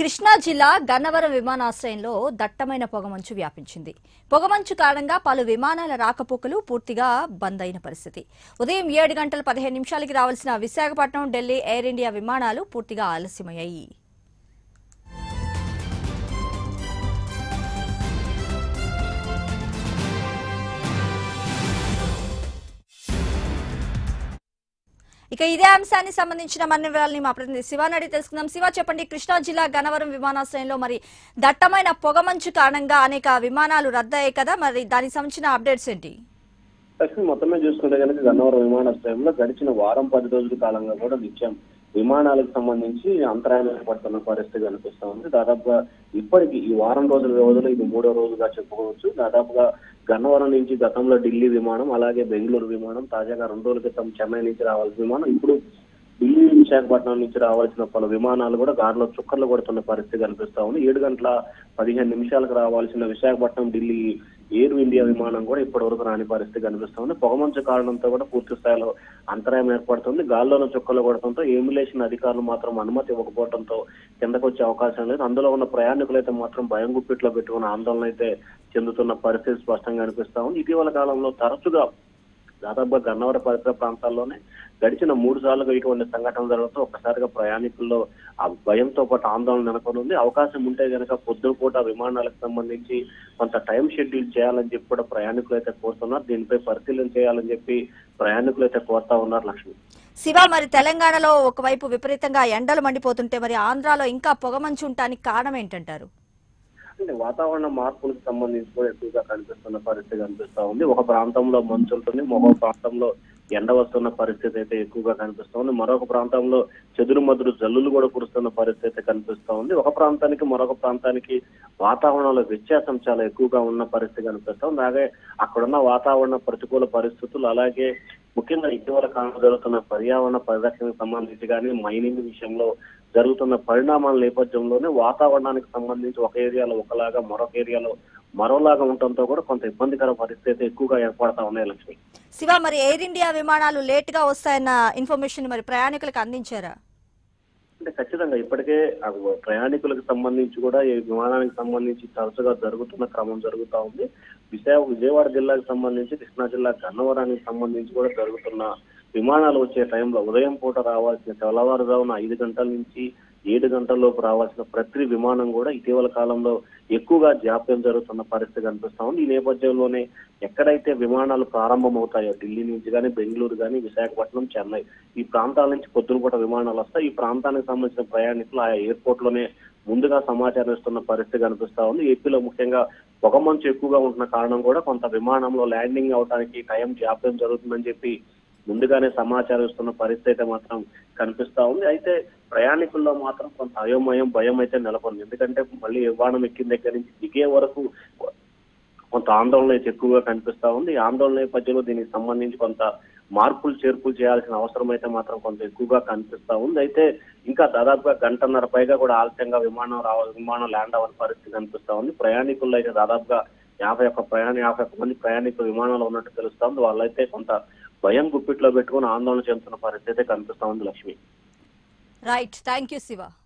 కృష్ణా జిల్లా గన్నవరం విమానాశ్రయంలో దట్టమైన పొగమంచు వ్యాపించింది పొగమంచు కారణంగా పలు విమానాల రాకపోకలు పూర్తిగా బంద్ అయిన పరిస్థితి ఉదయం ఏడు గంటల పదిహేను నిమిషాలకి రావాల్సిన విశాఖపట్నం ఢిల్లీ ఎయిర్ ఇండియా విమానాలు పూర్తిగా ఆలస్యమయ్యాయి ఇక ఇదే అంశానికి సంబంధించిన మరిన్ని వివరాలని మా ప్రతినిధి శివాని అడిగి తెలుసుకుందాం శివ చెప్పండి కృష్ణా జిల్లా గన్నవరం విమానాశ్రయంలో మరి దట్టమైన పొగమంచు కారణంగా అనేక విమానాలు రద్దయ్యాయి కదా మరి దానికి సంబంధించిన అప్డేట్స్ ఏంటి లక్ష్మి మొత్తమే చూసుకుంటే కనుక గన్నవరం విమానాశ్రయంలో గడిచిన వారం పది రోజుల కాలంగా కూడా నిత్యం విమానాలకు సంబంధించి అంతరాయం ఏర్పడుతున్న పరిస్థితి కనిపిస్తా ఉంది దాదాపుగా ఇప్పటికి ఈ వారం రోజుల వ్యవధిలో ఇది మూడో రోజుగా చెప్పుకోవచ్చు దాదాపుగా గన్నవరం నుంచి గతంలో ఢిల్లీ విమానం అలాగే బెంగళూరు విమానం తాజాగా రెండు రోజుల క్రితం చెన్నై నుంచి రావాల్సిన విమానం ఇప్పుడు ఢిల్లీ విశాఖపట్నం నుంచి రావాల్సిన పలు విమానాలు కూడా గాలిలో చుక్కర్లు కొడుతున్న పరిస్థితి కనిపిస్తా ఉంది ఏడు గంటల పదిహేను నిమిషాలకు రావాల్సిన విశాఖపట్నం ఢిల్లీ ఎయిర్ ఇండియా విమానం కూడా ఇప్పటి వరకు రాని పరిస్థితి కనిపిస్తుంది పొగమంచు కారణంతో కూడా పూర్తి స్థాయిలో అంతరాయం ఏర్పడుతుంది గాల్లోన చుక్కలు కొడటంతో ఏమిలేషన్ అధికారులు మాత్రం అనుమతి ఇవ్వకపోవడంతో కిందకు వచ్చే అవకాశం లేదు అందులో ఉన్న ప్రయాణికులు అయితే మాత్రం భయం గుప్పిట్లో పెట్టుకున్న ఆందోళన అయితే చెందుతున్న పరిస్థితి స్పష్టంగా కనిపిస్తా ఉంది ఇటీవల కాలంలో తరచుగా దాదాపుగా గన్నవర పరిసర ప్రాంతాల్లోనే గడిచిన మూడు సార్లుగా ఇటువంటి సంఘటనలు జరగడంతో ఒక్కసారిగా ప్రయాణికుల్లో ఆ భయంతో పాటు ఆందోళన నెలకొని ఉంది అవకాశం ఉంటే కనుక పొద్దుపూట విమానాలకు సంబంధించి కొంత టైం షెడ్యూల్ చేయాలని చెప్పి కూడా ప్రయాణికులు అయితే కోరుతున్నారు దీనిపై పరిశీలన చేయాలని చెప్పి ప్రయాణికులు అయితే కోరుతా ఉన్నారు లక్ష్మి శివ మరి తెలంగాణలో ఒకవైపు విపరీతంగా ఎండలు మండిపోతుంటే మరి ఆంధ్రాలో ఇంకా పొగమంచు ఉండటానికి కారణం ఏంటంటారు అంటే వాతావరణ మార్పులకు సంబంధించి కూడా ఎక్కువగా కనిపిస్తున్న పరిస్థితి కనిపిస్తా ఉంది ఒక ప్రాంతంలో మంచు ఉంటుంది మరొక ప్రాంతంలో ఎండ వస్తున్న పరిస్థితి అయితే ఎక్కువగా కనిపిస్తా ఉంది మరొక ప్రాంతంలో చెదురు మదురు జల్లులు కూడా కురుస్తున్న పరిస్థితి అయితే కనిపిస్తా ఉంది ఒక ప్రాంతానికి మరొక ప్రాంతానికి వాతావరణంలో వ్యత్యాసం చాలా ఎక్కువగా ఉన్న పరిస్థితి కనిపిస్తా ఉంది అలాగే అక్కడున్న వాతావరణ ప్రతికూల పరిస్థితులు అలాగే ముఖ్యంగా ఇటీవల కాలంలో జరుగుతున్న పర్యావరణ పరిరక్షణకు సంబంధించి కానీ మైనింగ్ విషయంలో జరుగుతున్న పరిణామాల నేపథ్యంలోనే వాతావరణానికి సంబంధించి ఒక ఏరియాలో ఒకలాగా మరొక ఏరియాలో మరోలాగా ఉండటంతో కూడా కొంత ఇబ్బందికర పరిస్థితి ఎక్కువగా ఏర్పడతా ఉన్నాయి లక్ష్మి శివ మరి ఎయిర్ ఇండియా విమానాలు లేట్ గా వస్తాయన్న ఇన్ఫర్మేషన్ మరి ప్రయాణికులకు అందించారా అంటే ఖచ్చితంగా ఇప్పటికే ఆ ప్రయాణికులకు సంబంధించి కూడా ఈ విమానానికి సంబంధించి తరచుగా జరుగుతున్న క్రమం జరుగుతా ఉంది విశాఖ విజయవాడ జిల్లాకు సంబంధించి కృష్ణా జిల్లా గన్నవరానికి సంబంధించి కూడా జరుగుతున్న విమానాలు వచ్చే టైంలో ఉదయం పూట రావాల్సిన తెల్లవారుజామున ఐదు గంటల నుంచి ఏడు గంటల్లోపు రావాల్సిన ప్రతి విమానం కూడా ఇటీవల కాలంలో ఎక్కువగా జాప్యం జరుగుతున్న పరిస్థితి కనిపిస్తా ఉంది ఈ నేపథ్యంలోనే ఎక్కడైతే విమానాలు ప్రారంభమవుతాయో ఢిల్లీ నుంచి కానీ బెంగళూరు కానీ విశాఖపట్నం చెన్నై ఈ ప్రాంతాల నుంచి పొద్దునపూట విమానాలు వస్తాయి ఈ ప్రాంతానికి సంబంధించిన ప్రయాణికులు ఆయా ఎయిర్పోర్ట్ లోనే ముందుగా సమాచారం ఇస్తున్న పరిస్థితి కనిపిస్తా ఉంది ఏపీలో ముఖ్యంగా పొగమంచు ఎక్కువగా ఉంటున్న కారణం కూడా కొంత విమానంలో ల్యాండింగ్ అవడానికి టైం జాప్యం జరుగుతుందని చెప్పి ముందుగానే సమాచారం ఇస్తున్న పరిస్థితి అయితే మాత్రం కనిపిస్తా ఉంది అయితే ప్రయాణికుల్లో మాత్రం కొంత అయోమయం భయం అయితే నెలకొంది ఎందుకంటే మళ్ళీ విమానం ఎక్కిన దగ్గర నుంచి దిగే వరకు కొంత ఆందోళన అయితే ఎక్కువగా కనిపిస్తా ఉంది ఈ ఆందోళన నేపథ్యంలో దీనికి సంబంధించి కొంత మార్పులు చేర్పులు చేయాల్సిన అవసరం అయితే మాత్రం కొంత ఎక్కువగా కనిపిస్తా ఉంది అయితే ఇంకా దాదాపుగా గంటన్నర పైగా కూడా ఆలస్యంగా విమానం రావ విమానం ల్యాండ్ అవ్వని పరిస్థితి కనిపిస్తా ఉంది ప్రయాణికుల్లో అయితే దాదాపుగా యాభై ఒక్క ప్రయాణ యాభై ఒక్క మంది ప్రయాణికులు విమానంలో ఉన్నట్టు తెలుస్తా ఉంది వాళ్ళైతే కొంత భయం గుప్పిట్లో పెట్టుకుని ఆందోళన చెందుతున్న పరిస్థితి కనిపిస్తా ఉంది Lakshmi right thank you Shiva